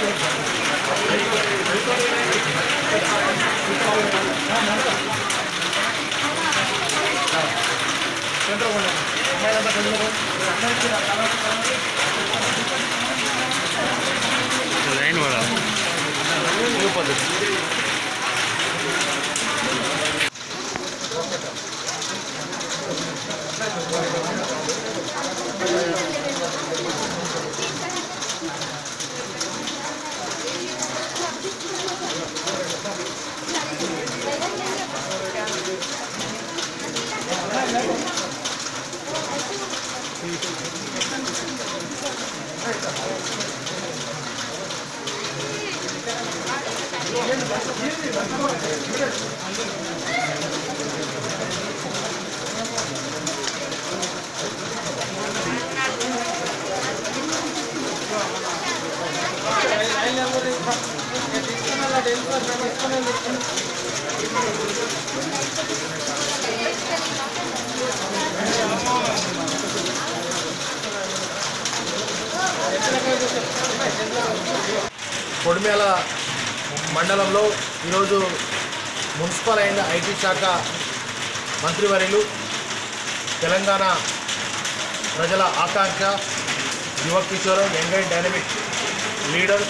line వాడా కొడిమేల మండలంలో ఈరోజు మున్సిపల్ అయిన ఐటీ శాఖ మంత్రివర్యులు తెలంగాణ ప్రజల ఆకాంక్ష యువ కిషోరం యంగ్ అండ్ డైనమిక్ లీడర్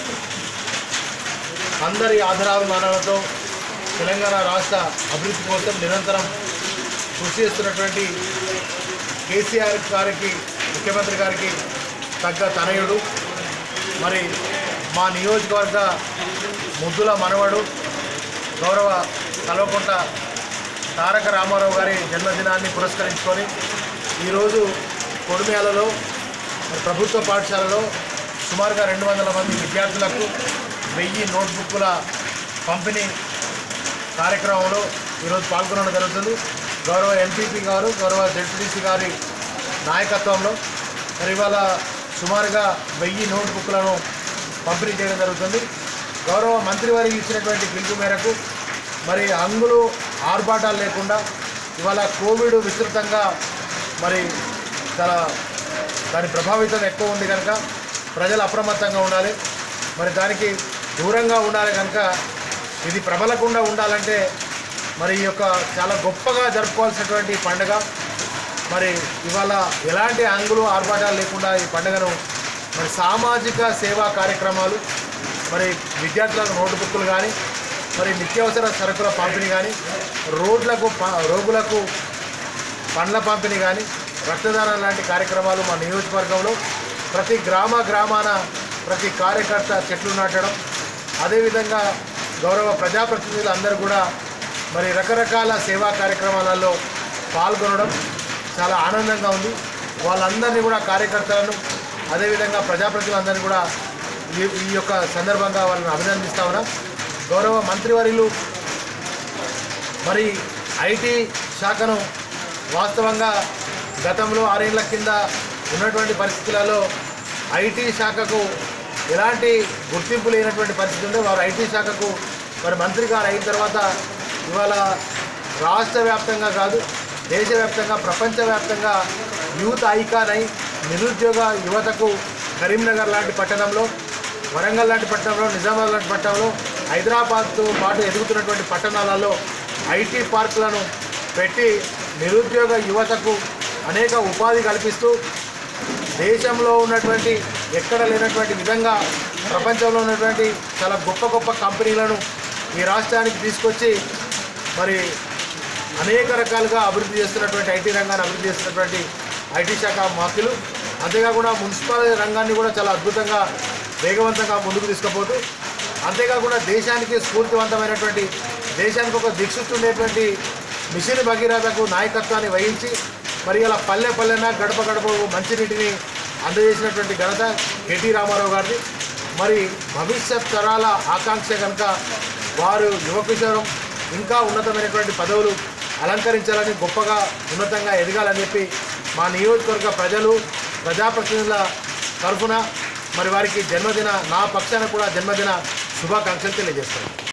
అందరి ఆధారాభిమానాలతో తెలంగాణ రాష్ట్ర అభివృద్ధి కోసం నిరంతరం కృషి చేస్తున్నటువంటి కేసీఆర్ గారికి ముఖ్యమంత్రి గారికి తగ్గ తనయుడు మరి మా నియోజకవర్గ ముద్దుల మనవడు గౌరవ కల్వకుంట తారక రామారావు గారి జన్మదినాన్ని పురస్కరించుకొని ఈరోజు కొడిమేలలో మరి ప్రభుత్వ పాఠశాలలో సుమారుగా రెండు వందల మంది విద్యార్థులకు వెయ్యి నోట్బుక్కుల పంపిణీ కార్యక్రమంలో ఈరోజు పాల్గొనడం జరుగుతుంది గౌరవ ఎంపీపీ గారు గౌరవ జడ్పీటీసీ గారి నాయకత్వంలో మరి ఇవాళ సుమారుగా వెయ్యి నోట్బుక్లను పంపిణీ చేయడం జరుగుతుంది గౌరవ మంత్రివారికి ఇచ్చినటువంటి పిలుపు మేరకు మరి అంగులు ఆర్భాటాలు లేకుండా ఇవాళ కోవిడ్ విస్తృతంగా మరి చాలా దాని ప్రభావితం ఎక్కువ ఉంది కనుక ప్రజలు అప్రమత్తంగా ఉండాలి మరి దానికి దూరంగా ఉండాలి కనుక ఇది ప్రబలకుండా ఉండాలంటే మరి ఈ యొక్క చాలా గొప్పగా జరుపుకోవాల్సినటువంటి పండుగ మరి ఇవాళ ఎలాంటి అంగులు ఆర్భాటాలు లేకుండా ఈ పండుగను మరి సామాజిక సేవా కార్యక్రమాలు మరి విద్యార్థులకు నోటుబుక్కులు కానీ మరి నిత్యావసర సరుకుల పంపిణీ కానీ రోడ్లకు ప- రోగులకు పండ్ల పంపిణీ కానీ రక్తదానం లాంటి కార్యక్రమాలు మా నియోజకవర్గంలో ప్రతి గ్రామ గ్రామాన ప్రతి కార్యకర్త చెట్లు నాటడం అదేవిధంగా గౌరవ ప్రజాప్రతినిధులు అందరూ కూడా మరి రకరకాల సేవా కార్యక్రమాలలో పాల్గొనడం చాలా ఆనందంగా ఉంది వాళ్ళందరినీ కూడా కార్యకర్తలను అదేవిధంగా ప్రజాప్రతినిధులందరినీ కూడా ఈ ఈ యొక్క సందర్భంగా వాళ్ళని అభినందిస్తా ఉన్నా గౌరవ మంత్రివర్యులు మరి ఐటీ శాఖను వాస్తవంగా గతంలో ఆరేళ్ల కింద ఉన్నటువంటి పరిస్థితులలో ఐటీ శాఖకు ఎలాంటి గుర్తింపు లేనటువంటి పరిస్థితి ఉండే వారు ఐటీ శాఖకు మరి మంత్రి గారు అయిన తర్వాత ఇవాళ రాష్ట్ర వ్యాప్తంగా కాదు దేశవ్యాప్తంగా ప్రపంచవ్యాప్తంగా యూత్ ఐకాన్ అయి నిరుద్యోగ యువతకు కరీంనగర్ లాంటి పట్టణంలో వరంగల్ లాంటి పట్టణంలో నిజామాబాద్ లాంటి పట్టణంలో హైదరాబాద్తో పాటు ఎదుగుతున్నటువంటి పట్టణాలలో ఐటీ పార్కులను పెట్టి నిరుద్యోగ యువతకు అనేక ఉపాధి కల్పిస్తూ దేశంలో ఉన్నటువంటి ఎక్కడ లేనటువంటి విధంగా ప్రపంచంలో ఉన్నటువంటి చాలా గొప్ప గొప్ప కంపెనీలను ఈ రాష్ట్రానికి తీసుకొచ్చి మరి అనేక రకాలుగా అభివృద్ధి చేస్తున్నటువంటి ఐటీ రంగాన్ని అభివృద్ధి చేస్తున్నటువంటి ఐటీ శాఖ మాకులు అంతేకాకుండా మున్సిపల్ రంగాన్ని కూడా చాలా అద్భుతంగా వేగవంతంగా ముందుకు తీసుకుపోతూ అంతేకాకుండా దేశానికి స్ఫూర్తివంతమైనటువంటి దేశానికి ఒక దిక్సూచుండేటువంటి మిషన్ భగీరథకు నాయకత్వాన్ని వహించి మరి ఇలా పల్లె పల్లెన గడప గడప మంచినీటిని అందజేసినటువంటి ఘనత ఎన్టీ రామారావు గారిది మరి భవిష్యత్ తరాల ఆకాంక్ష కనుక వారు యువకిషోరం ఇంకా ఉన్నతమైనటువంటి పదవులు అలంకరించాలని గొప్పగా ఉన్నతంగా ఎదగాలని చెప్పి మా నియోజకవర్గ ప్రజలు ప్రజాప్రతినిధుల తరఫున మరి వారికి జన్మదిన నా పక్షాన కూడా జన్మదిన శుభాకాంక్షలు తెలియజేస్తాను